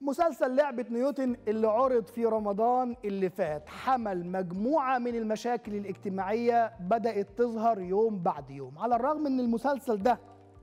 مسلسل لعبة نيوتن اللي عرض في رمضان اللي فات حمل مجموعة من المشاكل الاجتماعية بدأت تظهر يوم بعد يوم على الرغم ان المسلسل ده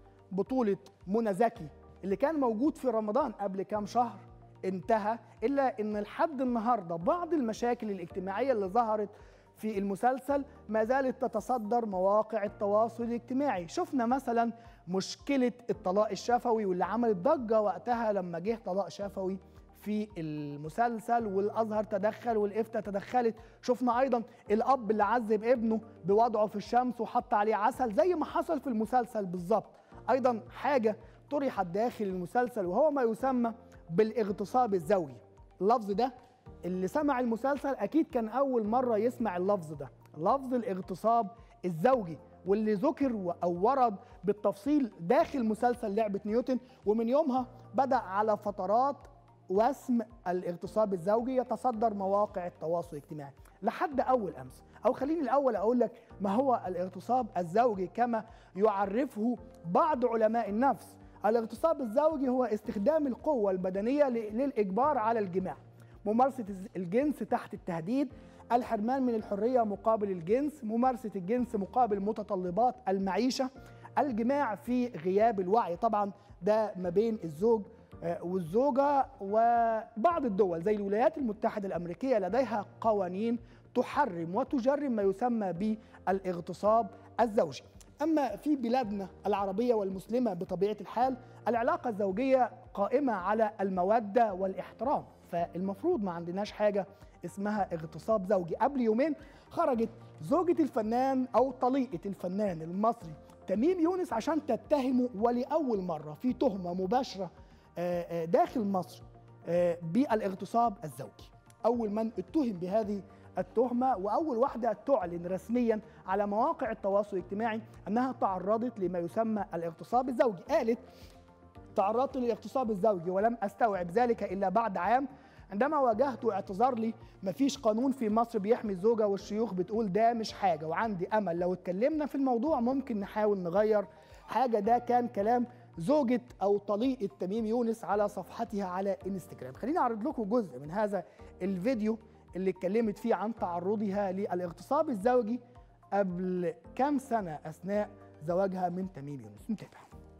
بطولة منى زكي اللي كان موجود في رمضان قبل كام شهر انتهى إلا ان لحد النهاردة بعض المشاكل الاجتماعية اللي ظهرت في المسلسل ما زالت تتصدر مواقع التواصل الاجتماعي شفنا مثلا مشكلة الطلاق الشفوي واللي عملت ضجة وقتها لما جه طلاق شفوي في المسلسل والازهر تدخل والافتاء تدخلت شفنا ايضا الاب اللي عذب ابنه بوضعه في الشمس وحط عليه عسل زي ما حصل في المسلسل بالظبط ايضا حاجه طرحت داخل المسلسل وهو ما يسمى بالاغتصاب الزوجي اللفظ ده اللي سمع المسلسل اكيد كان اول مره يسمع اللفظ ده لفظ الاغتصاب الزوجي واللي ذكر او ورد بالتفصيل داخل مسلسل لعبه نيوتن ومن يومها بدا على فترات وسم الاغتصاب الزوجي يتصدر مواقع التواصل الاجتماعي لحد اول امس او خليني الاول اقول لك ما هو الاغتصاب الزوجي كما يعرفه بعض علماء النفس الاغتصاب الزوجي هو استخدام القوه البدنيه للاجبار على الجماع ممارسه الجنس تحت التهديد الحرمان من الحريه مقابل الجنس ممارسه الجنس مقابل متطلبات المعيشه الجماع في غياب الوعي طبعا ده ما بين الزوج والزوجة وبعض الدول زي الولايات المتحدة الأمريكية لديها قوانين تحرم وتجرم ما يسمى بالاغتصاب الزوجي أما في بلادنا العربية والمسلمة بطبيعة الحال العلاقة الزوجية قائمة على المودة والاحترام فالمفروض ما عندناش حاجة اسمها اغتصاب زوجي قبل يومين خرجت زوجة الفنان أو طليقة الفنان المصري تميم يونس عشان تتهمه ولأول مرة في تهمة مباشرة داخل مصر بالاغتصاب الزوجي أول من اتهم بهذه التهمة وأول واحدة تعلن رسميا على مواقع التواصل الاجتماعي أنها تعرضت لما يسمى الاغتصاب الزوجي قالت تعرضت للاغتصاب الزوجي ولم أستوعب ذلك إلا بعد عام عندما واجهت اعتذار لي مفيش قانون في مصر بيحمي الزوجة والشيوخ بتقول ده مش حاجة وعندي أمل لو اتكلمنا في الموضوع ممكن نحاول نغير حاجة ده كان كلام زوجة أو طليقة تميم يونس على صفحتها على انستجرام خليني أعرض لكم جزء من هذا الفيديو اللي اتكلمت فيه عن تعرضها للاغتصاب الزوجي قبل كام سنة أثناء زواجها من تميم يونس نتابع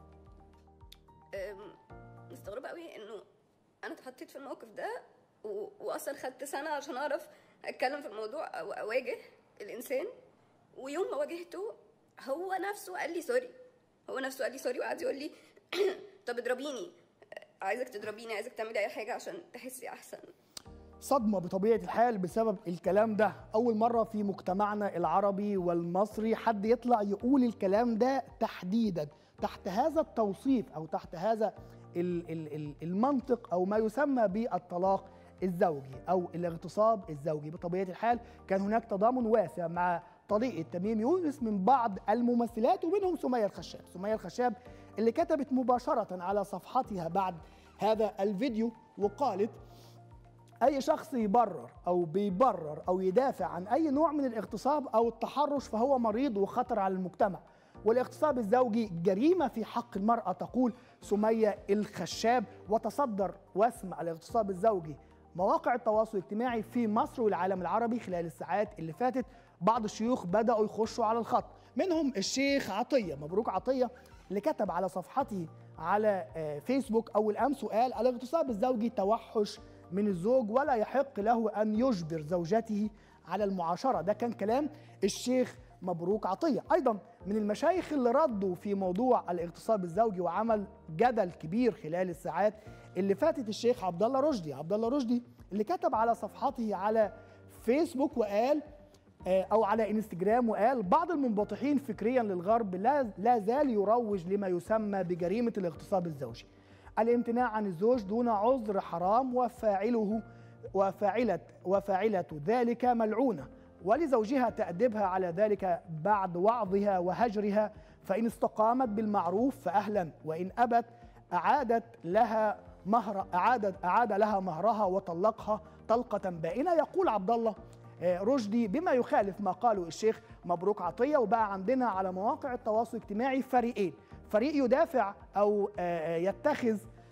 مستغربة قوي إنه أنا اتحطيت في الموقف ده و... وأصلا خدت سنة عشان أعرف أتكلم في الموضوع أو أواجه الإنسان ويوم ما واجهته هو نفسه قال لي سوري هو نفسه قال لي سوري وقعد يقول لي طب اضربيني عايزك تضربيني عايزك تعملي اي حاجه عشان تحسي احسن صدمه بطبيعه الحال بسبب الكلام ده اول مره في مجتمعنا العربي والمصري حد يطلع يقول الكلام ده تحديدا تحت هذا التوصيف او تحت هذا المنطق او ما يسمى بالطلاق الزوجي او الاغتصاب الزوجي بطبيعه الحال كان هناك تضامن واسع مع طريقه تميم يونس من بعض الممثلات ومنهم سميه الخشاب، سميه الخشاب اللي كتبت مباشره على صفحتها بعد هذا الفيديو وقالت اي شخص يبرر او بيبرر او يدافع عن اي نوع من الاغتصاب او التحرش فهو مريض وخطر على المجتمع. والاغتصاب الزوجي جريمه في حق المراه تقول سميه الخشاب وتصدر وسم الاغتصاب الزوجي مواقع التواصل الاجتماعي في مصر والعالم العربي خلال الساعات اللي فاتت بعض الشيوخ بدأوا يخشوا على الخط منهم الشيخ عطية مبروك عطية اللي كتب على صفحته على فيسبوك أول أمس وقال الاغتصاب الزوجي توحش من الزوج ولا يحق له أن يجبر زوجته على المعاشرة ده كان كلام الشيخ مبروك عطية أيضا من المشايخ اللي ردوا في موضوع الاغتصاب الزوجي وعمل جدل كبير خلال الساعات اللي فاتت الشيخ عبد الله رشدي عبد الله رشدي اللي كتب على صفحته على فيسبوك وقال او على انستجرام وقال بعض المنبطحين فكريا للغرب لا لا زال يروج لما يسمى بجريمه الاغتصاب الزوجي. الامتناع عن الزوج دون عذر حرام وفاعله وفاعله وفاعله ذلك ملعونه ولزوجها تأدبها على ذلك بعد وعظها وهجرها فإن استقامت بالمعروف فأهلا وإن أبت أعادت لها مهر أعادت أعاد لها مهرها وطلقها طلقة بائنة يقول عبد الله رشدي بما يخالف ما قاله الشيخ مبروك عطية وبقى عندنا على مواقع التواصل الاجتماعي فريقين فريق يدافع أو يتخذ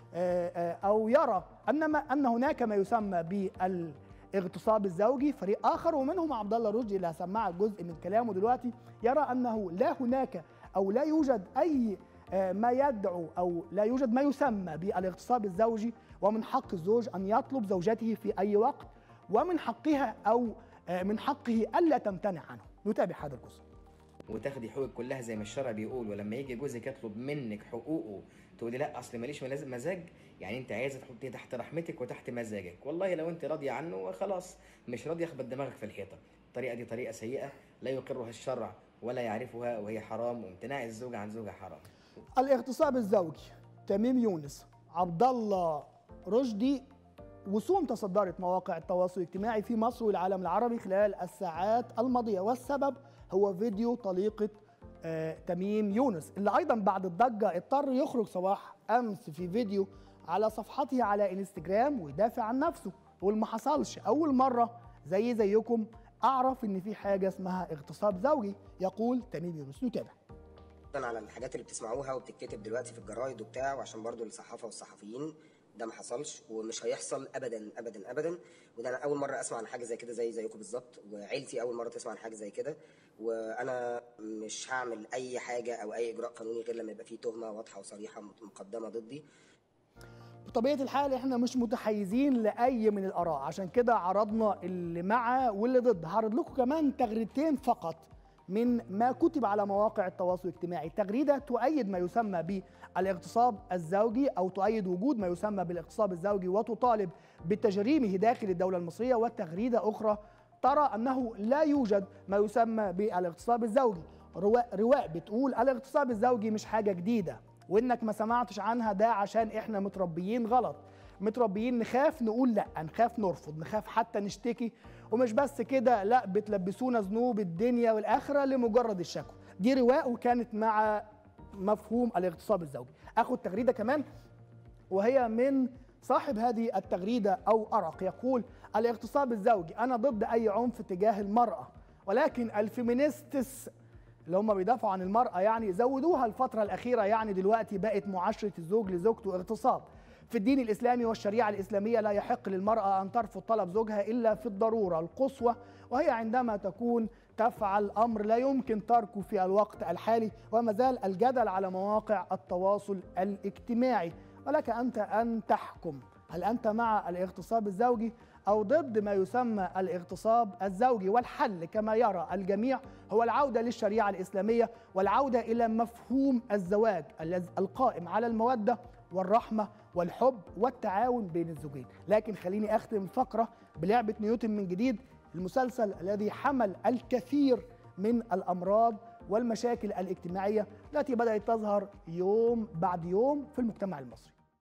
او يرى ان ما ان هناك ما يسمى بالاغتصاب الزوجي فريق اخر ومنهم عبد الله رشدي اللي هسمعك جزء من كلامه دلوقتي يرى انه لا هناك او لا يوجد اي ما يدعو او لا يوجد ما يسمى بالاغتصاب الزوجي ومن حق الزوج ان يطلب زوجته في اي وقت ومن حقها او من حقه الا تمتنع عنه نتابع هذا الجزء وتاخدي حقوقك كلها زي ما الشرع بيقول ولما يجي جوزك يطلب منك حقوقه تقولي لا اصل ماليش مزاج يعني انت عايزه تحطيه تحت رحمتك وتحت مزاجك والله لو انت راضيه عنه خلاص مش راضيه اخبط دماغك في الحيطه الطريقه دي طريقه سيئه لا يقرها الشرع ولا يعرفها وهي حرام وامتناع الزوج عن زوجها حرام الاغتصاب الزوجي تميم يونس عبد الله رشدي وسوم تصدرت مواقع التواصل الاجتماعي في مصر والعالم العربي خلال الساعات الماضيه والسبب هو فيديو طليقه آه تميم يونس اللي ايضا بعد الضجه اضطر يخرج صباح امس في فيديو على صفحته على انستجرام ويدافع عن نفسه يقول ما حصلش اول مره زي زيكم اعرف ان في حاجه اسمها اغتصاب زوجي يقول تميم يونس نتابع على الحاجات اللي بتسمعوها وبتتكتب دلوقتي في الجرايد وبتاع وعشان برضو الصحافه والصحفيين ده ما حصلش ومش هيحصل ابدا ابدا ابدا وده انا اول مره اسمع عن حاجه زي كده زي زيكم بالظبط وعيلتي اول مره تسمع عن حاجه زي كده وانا مش هعمل اي حاجه او اي اجراء قانوني غير لما يبقى فيه تهمه واضحه وصريحه مقدمه ضدي بطبيعه الحال احنا مش متحيزين لاي من الاراء عشان كده عرضنا اللي مع واللي ضد هعرض لكم كمان تغريدتين فقط من ما كتب على مواقع التواصل الاجتماعي تغريده تؤيد ما يسمى بالاغتصاب الزوجي او تؤيد وجود ما يسمى بالاغتصاب الزوجي وتطالب بتجريمه داخل الدوله المصريه وتغريده اخرى ترى انه لا يوجد ما يسمى بالاغتصاب الزوجي رواء, رواء بتقول الاغتصاب الزوجي مش حاجه جديده وانك ما سمعتش عنها ده عشان احنا متربيين غلط متربيين نخاف نقول لا نخاف نرفض نخاف حتى نشتكي ومش بس كده لا بتلبسونا ذنوب الدنيا والاخره لمجرد الشكوى دي رواء وكانت مع مفهوم الاغتصاب الزوجي اخد تغريده كمان وهي من صاحب هذه التغريده او ارق يقول الاغتصاب الزوجي انا ضد اي عنف تجاه المراه ولكن الفيمينيستس اللي هم بيدافعوا عن المراه يعني زودوها الفتره الاخيره يعني دلوقتي بقت معاشره الزوج لزوجته اغتصاب في الدين الإسلامي والشريعة الإسلامية لا يحق للمرأة أن ترفض طلب زوجها إلا في الضرورة القصوى وهي عندما تكون تفعل أمر لا يمكن تركه في الوقت الحالي وما زال الجدل على مواقع التواصل الاجتماعي ولك أنت أن تحكم هل أنت مع الاغتصاب الزوجي أو ضد ما يسمى الاغتصاب الزوجي والحل كما يرى الجميع هو العودة للشريعة الإسلامية والعودة إلى مفهوم الزواج القائم على المودة والرحمة والحب والتعاون بين الزوجين لكن خليني أختم الفقرة بلعبة نيوتن من جديد المسلسل الذي حمل الكثير من الأمراض والمشاكل الاجتماعية التي بدأت تظهر يوم بعد يوم في المجتمع المصري